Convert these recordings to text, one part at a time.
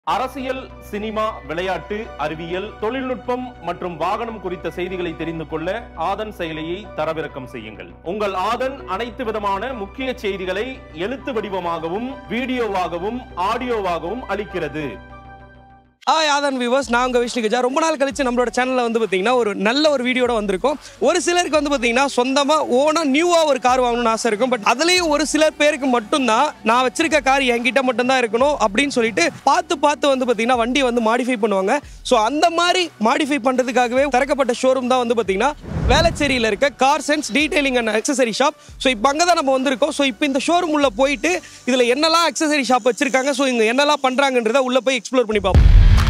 அரசியல் சினிமா விளையாட்டு அறிவியல் தொழில்நுட்பம் மற்றும் வாகனம் குறித்த செய்திகளை தெரிந்து கொள்ள ஆதன் செயலியை தரவிறக்கம் செய்யுங்கள் உங்கள் ஆதன் அனைத்து விதமான முக்கிய செய்திகளை எழுத்து வடிவமாகவும் வீடியோவாகவும் ஆடியோவாகவும் அளிக்கிறது ஆ யாதன் வியூவர்ஸ் நான் உங்கள் விஷ்ணு கஜா ரொம்ப நாள் கழிச்சு நம்மளோட சேனலில் வந்து பார்த்தீங்கன்னா ஒரு நல்ல ஒரு வீடியோட வந்திருக்கோம் ஒரு சிலருக்கு வந்து பார்த்தீங்கன்னா சொந்தமாக ஓனாக நியூவாக ஒரு கார் வாங்கணும்னு ஆசை இருக்கும் பட் அதுலேயும் ஒரு சிலர் பேருக்கு மட்டும்தான் நான் வச்சிருக்க கார் என்கிட்ட மட்டும்தான் இருக்கணும் அப்படின்னு சொல்லிட்டு பார்த்து பார்த்து வந்து பார்த்தீங்கன்னா வண்டி வந்து மாடிஃபை பண்ணுவாங்க ஸோ அந்த மாதிரி மாடிஃபை பண்ணுறதுக்காகவே திறக்கப்பட்ட ஷோரூம் தான் வந்து பார்த்தீங்கன்னா வேளச்சேரியில் இருக்க car sense detailing and accessory shop so இப்போ அங்கே தான் நம்ம வந்திருக்கோம் ஸோ இப்போ இந்த ஷோரூம் உள்ள போயிட்டு இதில் என்னெல்லாம் அக்சசரி ஷாப் வச்சிருக்காங்க ஸோ இங்கே என்னெல்லாம் பண்ணுறாங்கன்றத உள்ளே போய் எக்ஸ்ப்ளோர் பண்ணி பார்ப்போம்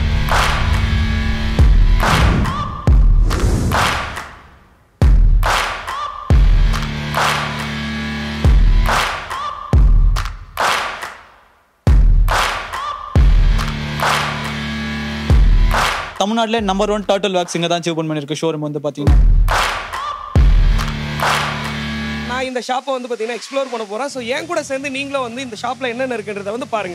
தமிழ்நாட்டிலே நம்பர் ஒன் டர்ட்டில் வேக்ஸ் இங்கே தான் ஓப்பன் பண்ணியிருக்கு ஷோரூம் வந்து பார்த்தீங்கன்னா நான் இந்த ஷாப்பை வந்து பார்த்தீங்கன்னா எக்ஸ்ப்ளோர் பண்ண போகிறேன் ஸோ என் கூட சேர்ந்து நீங்களும் வந்து இந்த ஷாப்பில் என்னென்ன இருக்குன்றத வந்து பாருங்க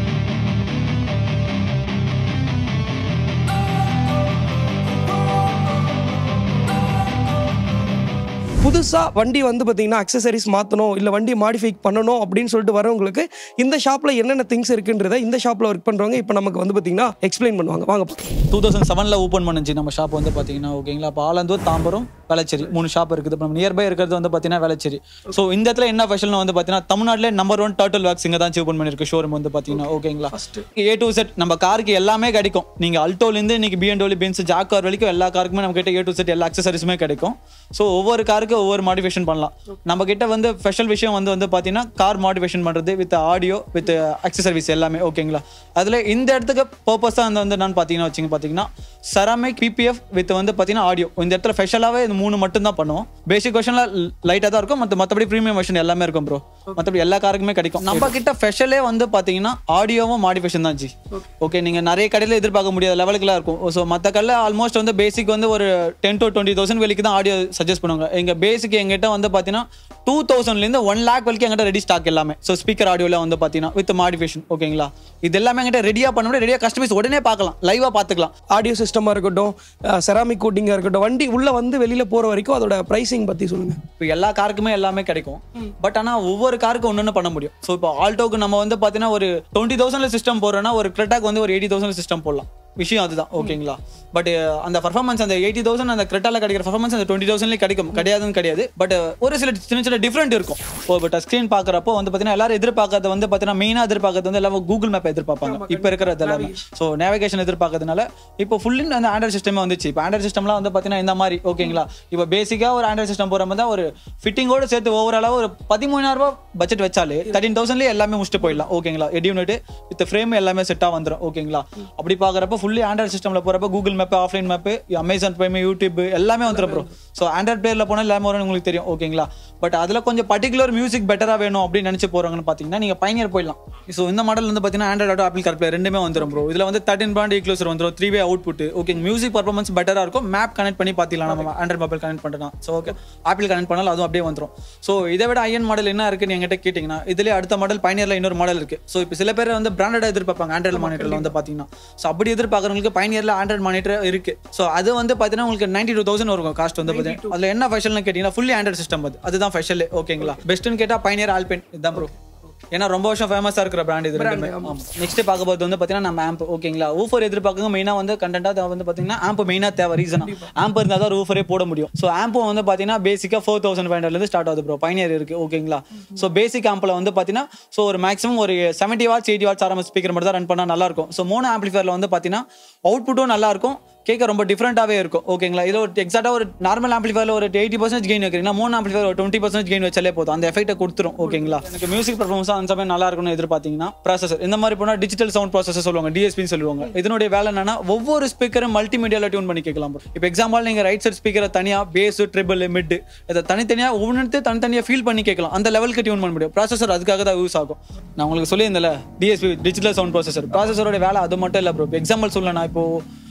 புதுசாக வண்டி வந்து பார்த்தீங்கன்னா அக்சசரிஸ் மாற்றணும் இல்லை வண்டி மாடிஃபை பண்ணணும் அப்படின்னு சொல்லிட்டு வரவங்களுக்கு இந்த ஷாப்பில் என்னென்ன திங்ஸ் இருக்குன்றத இந்த ஷாப்பில் ஒர்க் பண்ணுறவங்க இப்போ நமக்கு வந்து பார்த்தீங்கன்னா எக்ஸ்பிளைன் பண்ணுவாங்க வாங்க பார்க்கலாம். டூ தௌசண்ட் செவனில் ஓப்பன் பண்ணுச்சு நம்ம ஷாப் வந்து பார்த்தீங்கன்னா ஓகேங்களா இப்போ ஆலந்தூர் தாம்பரம் வேளச்சேரி மூணு ஷாப் இருக்குது இப்போ நம்ம நியர்பை இருக்கிறது வந்து பார்த்தீங்கன்னா வேளச்சேரி ஸோ இந்த இடத்துல என்ன ஸ்பெஷல் வந்து பார்த்தீங்கன்னா தமிழ்நாட்டிலே நம்பர் ஒன் டர்ட்டில் வேக்ஸ் இங்கே தான் ஓப்பன் பண்ணியிருக்கு ஷோரூம் வந்து பார்த்தீங்கன்னா ஓகேங்களா ஏ டு செட் நம்ம காருக்கு எல்லாமே கிடைக்கும் நீங்கள் அல்டோலேருந்து இன்னைக்கு பிஎன்டோலி பென்ஸ் ஜாக் கார் வரைக்கும் எல்லா காருக்குமே நம்ம கிட்ட ஏ டு செட் எல்லா அக்சசரிஸுமே கிடைக்கும் ஸோ ஒவ்வொரு காருக்கு ஒவ்வொரு மாடிஃபிகேஷன் பண்ணலாம் நம்ம கிட்ட வந்து ஸ்பெஷல் விஷயம் வந்து வந்து பார்த்தீங்கன்னா கார் மாடிஃபிகேஷன் பண்ணுறது வித் ஆடியோ வித் அக்சசரிஸ் எல்லாமே ஓகேங்களா அதில் இந்த இடத்துக்கு பர்பஸாக வந்து வந்து என்னன்னு பார்த்தீங்கன்னா வச்சுங்க பார்த்தீங்கன்னா செராமிக் பிபிஎஃப் வித் வந்து பார்த்தீங்கன்னா ஆடியோ இந்த இடத்துல ஸ்பெஷலாகவே இந்த மூணு மட்டும் தான் பண்ணுவோம் பேசிக் கொஷனில் லைட்டாக தான் இருக்கும் மற்ற மற்றபடி ப்ரீமியம் வெர்ஷன் எல்லாமே இருக்கும் ப்ரோ மற்றபடி எல்லா காருக்குமே கிடைக்கும் நம்ம கிட்ட ஸ்பெஷலே வந்து பார்த்தீங்கன்னா ஆடியோவும் மாடிஃபிகேஷன் தான் ஜி ஓகே நீங்கள் நிறைய கடையில் எதிர்பார்க்க முடியாத லெவலுக்குலாம் இருக்கும் ஸோ மற்ற கடையில் ஆல்மோஸ்ட் வந்து பேசிக் வந்து ஒரு டென் டு டுவெண்ட்டி தௌசண்ட் வரைக்கும் தான் ஆடியோ சஜஸ்ட் பண்ணுவாங்க எங்கள் பேசிக் எங்கிட்ட வந்து பார்த்தீங்கன்னா டூ தௌசண்ட்லேருந்து ஒன் லேக் வரைக்கும் எங்கிட்ட ரெடி ஸ்டாக் எல்லாமே ஸோ ஸ்பீக்கர் ஆடியோவில் வந்து பார்த்தீங்கன்னா வித் மாடிஃபிகேஷன் ஓகேங்களா இது எல்லாமே எங்கிட்ட ரெடியாக பண்ண முடியும் ரெடியாக கஸ்டமைஸ் உடனே பார்க்கலாம் லைவாக பார்த்துக்கலாம் ஆடியோ சிஸ்டமாக இருக்கட்டும் செராமிக் கோட்டிங்காக இருக்கட்டும் வண்டி உள்ளே வந்து வெளியில் போகிற வரைக்கும் அதோட ப்ரைஸிங் பற்றி சொல்லுங்கள் இப்போ எல்லா காருக்குமே எல்லாமே கிடைக்கும் பட் ஆனால் ஒவ்வொரு காருக்கும் ஒன்று பண்ண முடியும் ஸோ இப்போ ஆல்டோக்கு நம்ம வந்து பார்த்தீங்கன்னா ஒரு டுவெண்ட்டி தௌசண்ட்ல சிஸ்டம் போடுறோன்னா ஒரு கிரெட்டாக்கு வந்து ஒரு எயிட்டி தௌசண்ட் சிஸ்டம் போடலாம் விஷயம் அதுதான் ஓகேங்களா பட் அந்த பர்ஃபார்மன்ஸ் அந்த எயிட்டி தௌசண்ட் அந்த கிரெட்டால கிடைக்கிற பர்ஃபார்மன்ஸ் அந்த டுவெண்ட்டி தௌசண்ட்லேயே கிடைக்கும் கிடையாதுன்னு கிடையாது பட் ஒரு சில சின்ன சின்ன டிஃப்ரெண்ட் இருக்கும் இப்போ டச் ஸ்க்ரீன் பார்க்குறப்போ வந்து பார்த்தீங்கன்னா எல்லாரும் எதிர்பார்க்கறது வந்து பார்த்தீங்கன்னா மெயினாக எதிர்பார்க்கறது வந்து எல்லாரும் கூகுள் மேப் எதிர்பார்ப்பாங்க இப்போ இருக்கிறது எல்லாமே ஸோ நேவிகேஷன் எதிர்பார்க்கறதுனால இப்போ ஃபுல்லி அந்த ஆண்ட்ராய்ட் சிஸ்டமே வந்துச்சு இப்போ ஆண்ட்ராய்ட் சிஸ்டம்லாம் வந்து பார்த்தீங்கன்னா இந்த மாதிரி ஓகேங்களா இப்போ பேசிக்காக ஒரு ஆண்ட்ராய்ட் சிஸ்டம் போகிற மாதிரி தான் ஒரு ஃபிட்டிங்கோட சேர்த்து ஓவராலாக ஒரு பதிமூணாயிரம் ரூபாய் பட்ஜெட் வச்சாலே தேர்ட்டின் தௌசண்ட்லேயே எல்லாமே முடிச்சுட்டு போயிடலாம் ஓகேங்களா எட் யூனிட் வித் ஃப்ரேம் எல்லாமே செட்டாக வந்துடும் ஓகேங்களா அப்படி பார்க்குறப்ப ஃபுல்லி ஆண்ட்ராய்ட் சிஸ்டமில் போகிறப்ப Google map offline map Amazon Prime YouTube எல்லாமே வந்துடும் ப்ரோ ஸோ ஆண்ட்ராய்ட் பிளேயரில் போனால் எல்லாமே வரும் உங்களுக்கு தெரியும் ஓகேங்களா பட் அதில் கொஞ்சம் பர்டிகுலர் மியூசிக் பெட்டராக வேணும் அப்படின்னு நினச்சி போகிறாங்கன்னு பார்த்தீங்கன்னா நீங்கள் பைனியர் போயிடலாம் ஸோ இந்த மாடல் வந்து பார்த்தீங்கன்னா ஆண்ட்ராய்ட் ஆட்டோ ஆப்பிள் கார்ப்ளே ரெண்டுமே வந்துடும் ப்ரோ இதில் வந்து தேர்ட்டின் பாயிண்ட் ஈக்ளோசர் வந்துடும் three way output okay music performance பெட்டராக இருக்கும் மேப் கனெக்ட் பண்ணி பார்த்துக்கலாம் நம்ம ஆண்ட்ராய்ட் மொபைல் கனெக்ட் பண்ணலாம் ஸோ ஓகே ஆப்பிள் கனெக்ட் பண்ணாலும் அதுவும் அப்படியே வந்துடும் ஸோ இதை விட ஐஎன் மாடல் என்ன இருக்குன்னு என்கிட்ட கேட்டிங்கன்னா இதுலேயே அடுத்த மாடல் பைனியரில் இன்னொரு மாடல் இருக்குது ஸோ இப்போ சில பேர் வந்து பிராண்டடாக எதிர்பார்ப்பாங்க ஆண்ட்ராய்ட் மானிட்டரில் வந்து பார்த்தீங்கன்னா ஸோ அப்படி எதிர்பார்க்குறவங்களுக்கு பைனியரில் ஆண்ட்ராய்ட் மானிட்டர் இருக்கு ஸோ அது வந்து பார்த்தீங்கன்னா உங்களுக்கு நைன்டி டூ தௌசண்ட் இருக்கும் காஸ்ட் வந்து பார்த்தீங்கன்னா அதில் என்ன ஃபெஷல்னு கேட்டிங்கன்னா ஃபுல்லி ஆண்ட்ராய்ட் சிஸ்டம் அது அதுதான் ஃபெஷல் ஓகேங்களா பெஸ்ட்டுன்னு கேட்டால் பைனியர் ஆல்பென் இதுதான் ப்ரோ ஏன்னா ரொம்ப வருஷம் ஃபேமஸாக இருக்கிற பிராண்ட் இது ரெண்டுமே நெக்ஸ்ட் பார்க்க போது வந்து பார்த்தீங்கன்னா நம்ம ஆம்ப் ஓகேங்களா ஊஃபர் எதிர்பார்க்குங்க மெயினாக வந்து கண்டென்ட்டாக வந்து பார்த்தீங்கன்னா ஆம்ப் மெயினாக தேவை ரீசன் ஆம்ப் இருந்தால் தான் ஊஃபரே போட முடியும் ஸோ ஆம்பும் வந்து பார்த்தீங்கன்னா பேசிக்காக ஃபோர் தௌசண்ட் ஃபைவ் ஹண்ட்ரட்லேருந்து ஸ்டார்ட் ஆகுது ப்ரோ பைனியர் இருக்கு ஓகேங்களா ஸோ பேசிக் ஆம்பில் வந்து பார்த்தீங்கன்னா ஸோ ஒரு மேக்ஸிமம் ஒரு செவன்ட்டி வாட்ஸ் எயிட்டி வாட்ஸ் ஆரம்ப ஸ்பீக்கர் மட்டும் தான் ரன் பண்ணால் நல்லா இருக்கும் ஸோ மூணு ஆம்பிளிஃபயரில் வந்து பார்த்தீங்கன்னா அவுட்புட்டும் நல்லா இருக்கும் கேட்க ரொம்ப டிஃப்ரெண்ட்டாகவே இருக்கும் ஓகேங்களா இது ஒரு எக்ஸாக்டாக ஒரு நார்மல் ஆம்பிளிஃபயரில் ஒரு எயிட்டி பர்சன்ட் கெயின் வைக்கிறீங்கன்னா மூணு ஆம்பிளிஃபயர் ஒரு டுவெண்ட்டி பர்சன்ட் கெயின் வச்சாலே போதும் அந்த எஃபெக்ட்டை கொடுத்துரும் ஓகேங்களா எனக்கு மியூசிக் பர்ஃபார்மன்ஸ் அந்த சமயம் நல்லா இருக்கும்னு எதிர்பார்த்தீங்கன்னா ப்ராசஸர் இந்த மாதிரி போனால் டிஜிட்டல் சவுண்ட் ப்ராசஸர் சொல்லுவாங்க டிஎஸ்பின்னு சொல்லுவாங்க இதனுடைய வேலை என்னன்னா ஒவ்வொரு ஸ்பீக்கரும் மல்டிமீடியாவில் டியூன் பண்ணி கேட்கலாம் bro. இப்போ எக்ஸாம்பிள் நீங்கள் ரைட் சைட் ஸ்பீக்கரை தனியாக பேஸ் ட்ரிபிள் மிட் இதை தனித்தனியாக ஒவ்வொன்று தனித்தனியாக ஃபீல் பண்ணி கேட்கலாம் அந்த லெவலுக்கு டியூன் பண்ண முடியும் ப்ராசஸர் அதுக்காக தான் யூஸ் ஆகும் நான் உங்களுக்கு சொல்லியிருந்தேன்ல டிஎஸ்பி டிஜிட்டல் சவுண்ட் ப்ராசஸர் ப்ராசஸரோட வேலை அது மட்டும் இல்லை ப்ரோ எக்ஸாம்பிள் சொல்லணும் இப்போ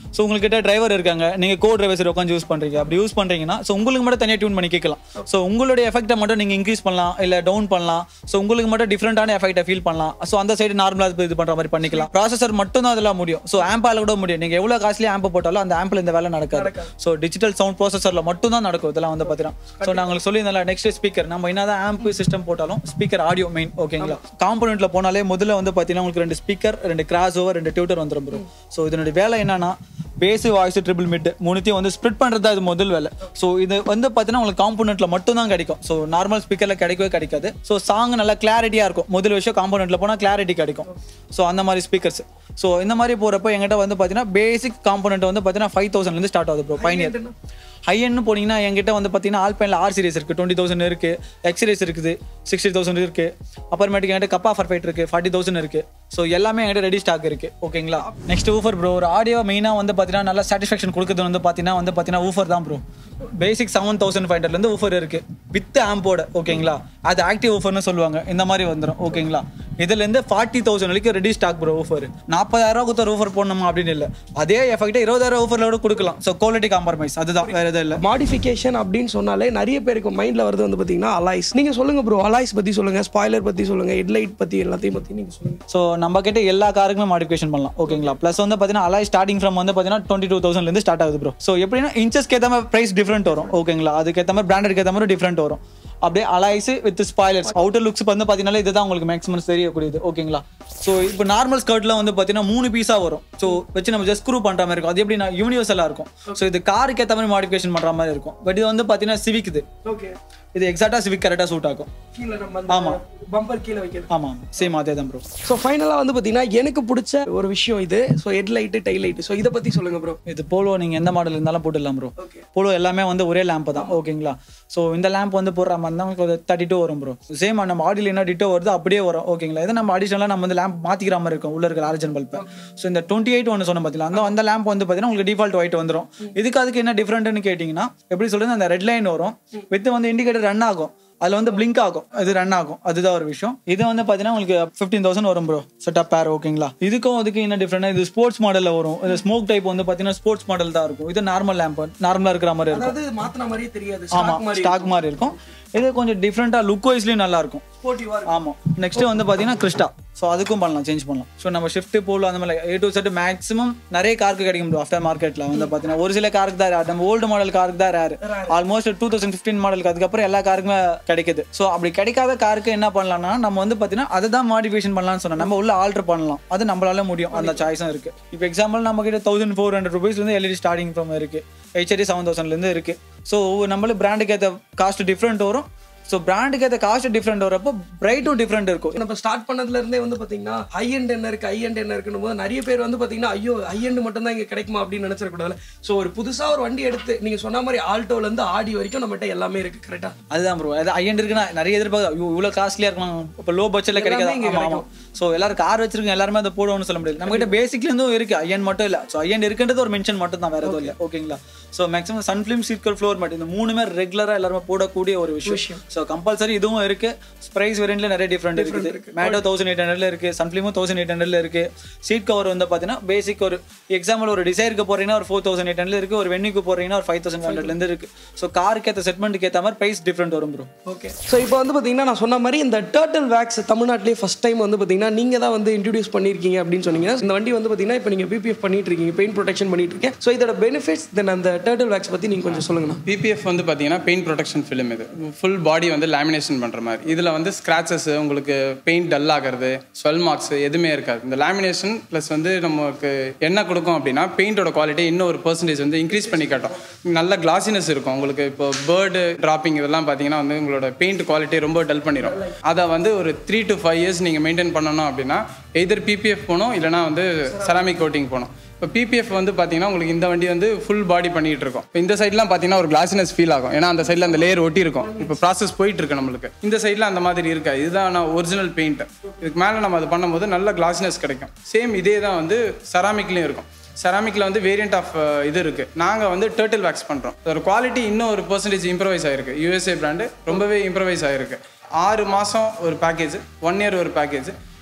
ஸோ உங்ககிட்ட டிரைவர் இருக்காங்க நீங்க கோ டிரைவர்ஸ் உட்காந்து யூஸ் பண்றீங்க அப்படி யூஸ் பண்றீங்கன்னா ஸோ உங்களுக்கு மட்டும் தனியாக டியூன் பண்ணி கேட்கலாம் ஸோ உங்களுடைய எஃபெக்ட்டை மட்டும் நீங்க இன்க்ரீஸ் பண்ணலாம் இல்ல டவுன் பண்ணலாம் ஸோ உங்களுக்கு மட்டும் டிஃப்ரெண்டான எஃபெக்ட்டை ஃபீல் பண்ணலாம் ஸோ அந்த சைடு நார்மலாக இது பண்ற மாதிரி பண்ணிக்கலாம் ப்ராசஸர் மட்டும் தான் அதெல்லாம் முடியும் ஸோ ஆம்பால கூட முடியும் நீங்க எவ்வளவு காஸ்ட்லி ஆம்ப் போட்டாலும் அந்த ஆம்பில் இந்த வேலை நடக்காது ஸோ டிஜிட்டல் சவுண்ட் ப்ராசஸர்ல மட்டும் தான் நடக்கும் இதெல்லாம் வந்து பார்த்தீங்கன்னா ஸோ நாங்களுக்கு சொல்லியிருந்தோம்ல நெக்ஸ்ட் ஸ்பீக்கர் நம்ம என்னதான் ஆம்ப் சிஸ்டம் போட்டாலும் ஸ்பீக்கர் ஆடியோ மெயின் ஓகேங்களா காம்பனெண்ட்ல போனாலே முதல்ல வந்து பார்த்தீங்கன்னா உங்களுக்கு ரெண்டு ஸ்பீக்கர் ரெண்டு கிராஸ் ஓவர் ரெண்டு டியூட்டர் வந்துடும் ப்ரோ ஸோ இதனுடைய வேலை என்னன்னா பேஸ் வாய்ஸ் ட்ரிபிள் மிட் மூணுத்தையும் வந்து ஸ்ப்ளிட் பண்ணுறது தான் இது முதல் வேலை ஸோ இது வந்து பார்த்தீங்கன்னா உங்களுக்கு காம்பனெண்ட்ல மட்டும் தான் கிடைக்கும் ஸோ நார்மல் ஸ்பீக்கர்ல கிடைக்கவே கிடைக்காது ஸோ சாங் நல்லா கிளாரிட்டியா இருக்கும் முதல் விஷயம் காம்பனெண்ட்ல போனால் கிளாரிட்டி கிடைக்கும் ஸோ அந்த மாதிரி ஸ்பீக்கர்ஸ் ஸோ இந்த மாதிரி போறப்ப எங்கிட்ட வந்து பார்த்தீங்கன்னா பேசிக் காம்பனெண்ட் வந்து பார்த்தீங்கன்னா ஃபைவ் தௌசண்ட்லேருந்து ஸ்டார்ட் ஆகுது ப்ரோ பைனியர் ஹை எண்ட் போனீங்கன்னா என்கிட்ட வந்து பார்த்தீங்கன்னா ஆல்பைனில் ஆர் சீரிஸ் இருக்குது டுவெண்ட்டி தௌசண்ட் இருக்குது எக்ஸ் சீரிஸ் இருக்குது சிக்ஸ்டி தௌசண்ட் இருக்குது அப்புறமேட்டுக்கு என்கிட்ட கப்பா ஃபர் ஃபைட் இருக்குது ஃபார்ட்டி தௌசண்ட் இருக்குது ஸோ எல்லாமே என்கிட்ட ரெடி ஸ்டாக் இருக்குது ஓகேங்களா நெக்ஸ்ட் ஊஃபர் ப்ரோ ஒரு ஆடியோ மெயினாக வந்து பார்த்தீங்கன்னா நல்லா சாட்டிஸ்ஃபேக்ஷன் கொடுக்குறது வந்து பார்த்தீங்கன்னா வந்து பார்த்தீங்கன்னா ஊஃபர் தான் bro basic seven thousand five ஹண்ட்ரட்லேருந்து ஊஃபர் இருக்குது வித் ஆம்போட ஓகேங்களா அது ஆக்டிவ் ஊஃபர்னு சொல்லுவாங்க இந்த மாதிரி வந்துடும் ஓகேங்களா இதுலேருந்து ஃபார்ட்டி தௌசண்ட் வரைக்கும் ரெடி ஸ்டாக் ப்ரோ ஊஃபர் நாற்பதாயிரம் கொடுத்த ஊஃபர் போடணுமா அப்படின்னு இல்லை அதே எஃபெக்ட்டை இருபதாயிரம் ஊஃபரில் கூட கொடுக்கலாம் ஸோ குவாலிட்டி காம்ப்ரமைஸ் அதுதான் வேறு எதுவும் இல்லை மாடிஃபிகேஷன் அப்படின்னு சொன்னாலே நிறைய பேருக்கு மைண்ட்ல வருது வந்து பாத்தீங்கன்னா அலாய்ஸ் நீங்க சொல்லுங்க ப்ரோ அலாய்ஸ் பத்தி சொல்லுங்க ஸ்பாய்லர் பத்தி சொல்லுங்க ஹெட்லைட் பத்தி எல்லாத்தையும் பத்தி நீங்க சொல்லுங்க ஸோ நம்ம கிட்ட எல்லா காருக்குமே மாடிஃபிகேஷன் பண்ணலாம் ஓகேங்களா ப்ளஸ் வந்து பார்த்தீங்கன்னா அலாய் ஸ்டார்டிங் ஃப்ரம் வந்து பார்த்தீங்கன்னா டுவெண்ட்டி டூ தௌசண்ட்லேருந்து ஸ்டார்ட் ஆகுது ப்ரோ ஸோ எப்படின்னா இன்ச்சஸ்க்கு ஏற்ற மாதிரி ப்ரைஸ் டிஃப்ரெண்ட் வரும் ஓகேங்களா அதுக்கேற்ற மாதிரி பிராண்டட்க்கு ஏற்ற மாதிரி டிஃப்ரெண்ட் வரும் அப்படியே alloys with spoilers outer looks வந்து பார்த்தீங்கன்னா இதுதான் உங்களுக்கு மேக்ஸிமம் தெரியக்கூடியது ஓகேங்களா ஸோ இப்போ நார்மல் ஸ்கர்ட்ல வந்து பார்த்தீங்கன்னா மூணு பீஸாக வரும் ஸோ வச்சு நம்ம ஜஸ்ட் ஸ்க்ரூ பண்ணுற மாதிரி இருக்கும் அது எப்படின்னா யூனிவர்சலாக இருக்கும் ஸோ இது காருக்கு ஏற்ற மாதிரி மாடிஃபிகேஷன் பண்ணுற மாதிரி இருக்கும் பட் இது வந்து பார்த்தீங்கன்னா சிவிக் இது ஓகே இது எக்ஸாக்டாக சிவிக் கரெக்டாக சூட் ஆகும் கீழே நம்ம ஆமா. பம்பர் கீழே வைக்கிறது ஆமாம் சேம் அதே தான் ப்ரோ ஸோ ஃபைனலாக வந்து பார்த்தீங்கன்னா எனக்கு பிடிச்ச ஒரு விஷயம் இது so headlight tail light so இதை பற்றி சொல்லுங்க ப்ரோ இது போலோ நீங்க எந்த மாடல் இருந்தாலும் போட்டுடலாம் ப்ரோ Okay. போலோ எல்லாமே வந்து ஒரே லேம்ப் தான் ஓகேங்களா ஸோ இந்த லேம்ப் வந்து போடுற மாதிரி இருந்தால் உங்களுக்கு ஒரு தேர்ட்டி டூ வரும் ப்ரோ சேம் நம்ம ஆடியில் என்ன டிட்டோ வருது அப்படியே வரும் ஓகேங்களா இதை நம்ம அடிஷனலாக நம்ம வந்து லேம்ப் மாற்றிக்கிற மாதிரி இருக்கும் உள்ள இருக்கிற ஆரிஜின் பல்பை ஸோ இந்த டுவெண்ட்டி எயிட் ஒன்று சொன்ன பார்த்தீங்களா அந்த அந்த லேம்ப் வந்து பார்த்தீங்கன்னா உங்களுக்கு டிஃபால்ட் ஒயிட் வந்துடும் இதுக்கு அதுக்கு என்ன டிஃப்ரெண்ட்னு கேட்டிங்கன்னா எப்படி சொல்றது அந்த ரெட் லைன் வரும் வித் வந்து இண்டிகேட்டர் ரன் ஆகும் அதில் வந்து பிளிங்க் ஆகும் அது ரன் ஆகும் அதுதான் ஒரு விஷயம் இது வந்து பார்த்தீங்கன்னா உங்களுக்கு ஃபிஃப்டீன் தௌசண்ட் வரும் ப்ரோ செட்டப் பேர் ஓகேங்களா இதுக்கும் அதுக்கு என்ன டிஃப்ரெண்ட் இது ஸ்போர்ட்ஸ் மாடலில் வரும் இது ஸ்மோக் டைப் வந்து பார்த்தீங்கன்னா ஸ்போர்ட்ஸ் மாடல் தான் இருக்கும் இது நார்மல் லேம்ப் நார்மலாக இருக்கிற மாதிரி இருக்கும் அதாவது மாத்தின மாதிரியே தெரியாது ஆமா ஸ்டாக் மாதிரி இருக்கும் இது கொஞ்சம் டிஃப்ரெண்ட்டாக லுக் வைஸ்லேயும் நல்லா இருக்கும் ஸ்போர்ட்டிவாக ஆமா நெக்ஸ்ட் வந்து பாத்தீங்கன்னா கிறிஸ்டா ஸோ அதுக்கும் பண்ணலாம் சேஞ்ச் பண்ணலாம் ஸோ நம்ம ஷிஃப்ட் போல் அந்த மாதிரி ஏ டு செட் மேக்ஸிமம் நிறைய காருக்கு கிடைக்கும் ப்ரோ ஆஃப்டர் மார்க்கெட்ல வந்து பாத்தீங்கன்னா ஒரு சில காருக்கு தான் ரேர் நம்ம ஓல்டு மாடல் காருக்கு தான் rare almost two thousand fifteen மாடலுக்கு அதுக்கப்புறம் எல்லா காருக்குமே கிடைக்குது ஸோ அப்படி கிடைக்காத காருக்கு என்ன பண்ணலாம்னா நம்ம வந்து பாத்தீங்கன்னா அதை தான் மாடிஃபிகேஷன் பண்ணலாம்னு சொன்னோம் நம்ம உள்ள ஆல்டர் பண்ணலாம் அது நம்மளால முடியும் அந்த சாய்ஸும் இருக்கு இப்போ எக்ஸாம்பிள் நம்ம கிட்ட தௌசண்ட் ஃபோர் ஹண்ட்ரட் ருபீஸ்லேருந்து எல்இடி ஸ்டார்டிங் ஃப்ரம் இருக்கு ஹெச்டி செவன் தௌசண்ட்லேருந்து இருக்கு ஸோ நம்மளும் பிராண்டுக்கு ஏற்ற காஸ்ட் டிஃப்ரெண்ட் வரும் ஸோ பிராண்டுக்கு ஏற்ற காஸ்ட் டிஃப்ரெண்ட் வரப்போ பிரைட்டும் டிஃப்ரெண்ட் இருக்கும் நம்ம ஸ்டார்ட் பண்ணதுல இருந்தே வந்து பாத்தீங்கன்னா ஹை எண்ட் என்ன இருக்கு ஹை எண்ட் என்ன இருக்குன்னு போது நிறைய பேர் வந்து பாத்தீங்கன்னா ஐயோ ஹை எண்ட் மட்டும் தான் இங்க கிடைக்குமா அப்படின்னு நினைச்சிடக்கூடாது ஸோ ஒரு புதுசா ஒரு வண்டி எடுத்து நீங்க சொன்ன மாதிரி ஆல்டோல இருந்து ஆடி வரைக்கும் நம்மகிட்ட எல்லாமே இருக்கு கரெக்டா அதுதான் ப்ரோ அது ஐயன் இருக்குன்னா நிறைய எதிர்பார்க்க ஐயோ இவ்வளோ காஸ்ட்லியாக இருக்கலாம் இப்போ லோ பட்ஜெட்டில் எல்லாமே இங்க கிடைக்காது ஆமாம் ஸோ எல்லாரும் கார் வச்சிருக்கோம் எல்லாருமே அதை போடுவோம்னு சொல்ல முடியாது நம்ம கிட்ட பேசிக்ல இருந்தும் இருக்கு ஐயன் மட்டும் இல்லை ஸோ ஐயன் இருக்குன்றது ஒரு மென்ஷன் மட்டும் தான் வேற எதுவும் இல்லை ஓகேங்களா ஸோ மேக்ஸிமம் சன்ஃபிலிம் சீக்கர் ஃப்ளோர் மட்டும் இந்த மூணுமே ரெகுலராக எல்லாருமே போடக்கூடிய ஒரு விஷயம் ஸோ கம்பல்சரி இதுவும் இருக்கு ப்ரைஸ் வேரியன்ட்ல நிறைய டிஃப்ரெண்ட் இருக்குது மேட்டோ தௌசண்ட் எயிட் ஹண்ட்ரட்ல இருக்கு சன்ஃபிலிமும் தௌசண்ட் எயிட் ஹண்ட்ரட்ல இருக்கு சீட் கவர் வந்து பார்த்தீங்கன்னா பேசிக் ஒரு எக்ஸாம்பிள் ஒரு டிசைருக்கு போறீங்கன்னா ஒரு ஃபோர் தௌசண்ட் எயிட் ஹண்ட்ரட் இருக்கு ஒரு வென்யூக்கு போறீங்கன்னா ஒரு ஃபைவ் தௌசண்ட் ஹண்ட்ரட்லேருந்து இருக்கு ஸோ காருக்கு ஏற்ற செட்மெண்ட்டுக்கு ஏற்ற மாதிரி ப்ரைஸ் டிஃப்ரெண்ட் வரும் ப்ரோ ஓகே ஸோ இப்போ வந்து பார்த்தீங்கன்னா நான் சொன்ன மாதிரி இந்த டேர்ட்டில் வேக்ஸ் தமிழ்நாட்டிலே ஃபர்ஸ்ட் டைம் வந்து பார்த்தீங்கன்னா நீங்கள் தான் வந்து இன்ட்ரடியூஸ் பண்ணியிருக்கீங்க அப்படின்னு சொன்னீங்க இந்த வண்டி வந்து பார்த்தீங்கன்னா இப்போ நீங்கள் பிபிஎஃப் பண்ணிட்டு இருக்கீங்க பெயிண்ட் ப்ரொடெக்ஷன் பண்ணிட்டு இருக்கீங்க ஸோ இதோட பெனிஃபிட்ஸ் தென் அந்த டேர்ட்டில் வேக்ஸ் பற்றி நீங்கள் கொஞ்சம் சொல்லுங்கண்ணா பிபிஎஃப் வந்து பார்த்தீங்கன்னா பெயிண்ட் ப்ரொடெக்ஷன் ஃபிலிம் இது ஃபுல் பாடி வந்து லேமினேஷன் பண்ணுற மாதிரி இதில் வந்து ஸ்க்ராச்சஸ் உங்களுக்கு பெயிண்ட் டல் ஆகிறது ஸ்வெல் மார்க்ஸ் எதுவுமே இருக்காது இந்த லேமினேஷன் ப்ளஸ் வந்து நமக்கு என்ன கொடுக்கும் அப்படின்னா பெயிண்டோட குவாலிட்டி இன்னும் ஒரு பர்சன்டேஜ் வந்து இன்க்ரீஸ் பண்ணி காட்டும் நல்ல கிளாசினஸ் இருக்கும் உங்களுக்கு இப்போ பேர்டு டிராப்பிங் இதெல்லாம் பார்த்தீங்கன்னா வந்து உங்களோட பெயிண்ட் குவாலிட்டி ரொம்ப டல் பண்ணிடும் அதை வந்து ஒரு த்ரீ டு ஃபைவ் இயர்ஸ் நீங்கள் மெயின்டைன் பண்ணணும் அப்படின்னா எதர் பிபிஎஃப் போகணும் இல்லைனா வந்து செராமிக் கோட்டிங் போகணும் இப்போ பிபிஎஃப் வந்து பார்த்தீங்கன்னா உங்களுக்கு இந்த வண்டி வந்து ஃபுல் பாடி பண்ணிட்டு இருக்கும் இப்போ இந்த சைட்லாம் பார்த்தீங்கன்னா ஒரு கிளாசினஸ் ஃபீல் ஆகும் ஏன்னா அந்த சைடில் அந்த லேயர் ஒட்டி இருக்கும் இப்போ ப்ராசஸ் போயிட்டு இருக்கு நம்மளுக்கு இந்த சைடில் அந்த மாதிரி இருக்காது இதுதான் நான் ஒரிஜினல் பெயிண்ட் இதுக்கு மேலே நம்ம அது பண்ணும்போது நல்ல கிளாசினஸ் கிடைக்கும் சேம் இதே தான் வந்து செராமிக்லேயும் இருக்கும் செராமிக்கில் வந்து வேரியண்ட் ஆஃப் இது இருக்குது நாங்கள் வந்து டேர்ட்டில் வேக்ஸ் பண்ணுறோம் அதோட குவாலிட்டி இன்னும் ஒரு பர்சன்டேஜ் இம்ப்ரவைஸ் ஆயிருக்கு யூஎஸ்ஏ பிராண்டு ரொம்பவே இம்ப்ரவைஸ் ஆயிருக்கு ஆறு மாதம் ஒரு பேக்கேஜ் ஒன் இயர் ஒரு பேக்கேஜ்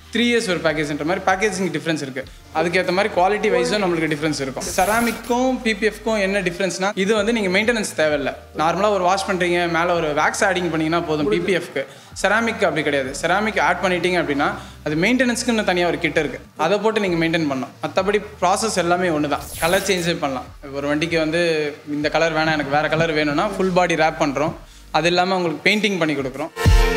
த்ரீ இயர்ஸ் ஒரு பேக்கேஜ்ன்ற மாதிரி பேக்கேஜிங் டிஃப்ரென்ஸ் இருக்கு அதுக்கேற்ற மாதிரி குவாலிட்டி வைஸும் நம்மளுக்கு டிஃப்ரென்ஸ் இருக்கும் செராமிக்கும் பிபிஎஃப்க்கும் என்ன டிஃப்ரென்ஸ்னா இது வந்து நீங்கள் மெயின்டெனன்ஸ் தேவையில்லை நார்மலாக ஒரு வாஷ் பண்ணுறீங்க மேலே ஒரு வேக்ஸ் ஆடிங் பண்ணீங்கன்னா போதும் பிபிஎஃப்க்கு செராமிக் அப்படி கிடையாது செராமிக் ஆட் பண்ணிட்டீங்க அப்படின்னா அது மெயின்டெனன்ஸ்க்குன்னு தனியாக ஒரு கிட் இருக்குது அதை போட்டு நீங்கள் மெயின்டைன் பண்ணலாம் மற்றபடி ப்ராசஸ் எல்லாமே ஒன்று தான் கலர் சேஞ்சே பண்ணலாம் ஒரு வண்டிக்கு வந்து இந்த கலர் வேணாம் எனக்கு வேறு கலர் வேணும்னா ஃபுல் பாடி ரேப் பண்ணுறோம் அது இல்லாமல் உங்களுக்கு பெயிண்டிங் பண்ணி கொடுக்குறோம்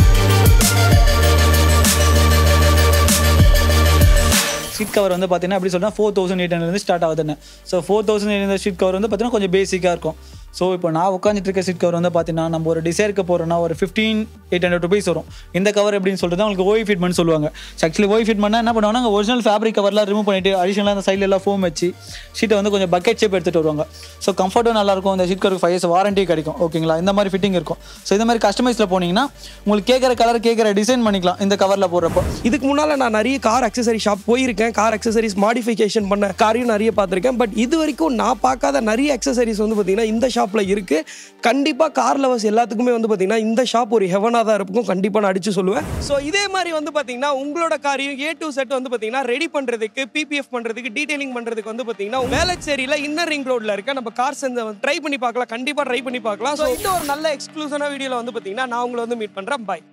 சீட் கவர் வந்து பார்த்தீங்கன்னா எப்படி சொல்றேன் four thousand eight hundred start ஆகுதுன்னு so four thousand eight sheet cover வந்து பார்த்தீங்கன்னா கொஞ்சம் பேசிக்காக இருக்கும் ஸோ இப்போ நான் உட்காந்துட்டு இருக்க சீட் கவர் வந்து பார்த்தீங்கன்னா நம்ம ஒரு டிசைருக்கு போகிறோம்னா ஒரு ஃபிஃப்டீன் எயிட் ஹண்ட்ரட் ருபீஸ் வரும் இந்த கவர் எப்படின்னு சொல்லிட்டு உங்களுக்கு ஓய் ஃபிட்மெண்ட் சொல்லுவாங்க ஆக்சுவலி ஓய் ஃபிட்மெண்ட் என்ன பண்ணுவாங்கன்னா ஒரிஜினல் ஃபேப்ரிக் கவர்லாம் ரிமூவ் பண்ணிட்டு அடிஷனலாக அந்த சைடில் எல்லாம் ஃபோம் வச்சு ஷீட்டை வந்து கொஞ்சம் பக்கெட் ஷேப் எடுத்துகிட்டு வருவாங்க ஸோ கம்ஃபர்ட்டும் நல்லாயிருக்கும் இந்த ஷீட் கவருக்கு ஃபைவ் இயர்ஸ் வாரண்டி கிடைக்கும் ஓகேங்களா இந்த மாதிரி ஃபிட்டிங் இருக்கும் ஸோ இந்த மாதிரி கஸ்டமைஸில் போனீங்கன்னா உங்களுக்கு கேட்குற கலர் கேட்குற டிசைன் பண்ணிக்கலாம் இந்த கவரில் போடுறப்போ இதுக்கு முன்னால நான் நிறைய கார் அக்சசரி ஷாப் போயிருக்கேன் கார் அக்சசரிஸ் மாடிஃபிகேஷன் பண்ண காரையும் நிறைய பார்த்துருக்கேன் பட் இது வரைக்கும் நான் பார்க்காத நிறைய அக்சசரிஸ் வந்து பார்த்தீங்கன்னா இந்த ஷாப்பில் இருக்கு கண்டிப்பாக கார் லவர்ஸ் எல்லாத்துக்குமே வந்து பார்த்தீங்கன்னா இந்த ஷாப் ஒரு ஹெவனாக தான் இருக்கும் கண்டிப்பாக நான் அடிச்சு சொல்லுவேன் ஸோ இதே மாதிரி வந்து பார்த்தீங்கன்னா உங்களோட காரையும் ஏ டு செட் வந்து பார்த்தீங்கன்னா ரெடி பண்ணுறதுக்கு பிபிஎஃப் பண்ணுறதுக்கு டீடைலிங் பண்ணுறதுக்கு வந்து பார்த்தீங்கன்னா வேளச்சேரியில் இன்னர் ரிங் ரோட்ல இருக்க நம்ம கார் சேர்ந்து ட்ரை பண்ணி பார்க்கலாம் கண்டிப்பாக ட்ரை பண்ணி பார்க்கலாம் ஸோ இந்த ஒரு நல்ல எக்ஸ்க்ளூசிவான வீடியோவில் வந்து பார்த்தீங்கன்னா நான் உங்களை வந்து மீட் பண்ணுறேன் பை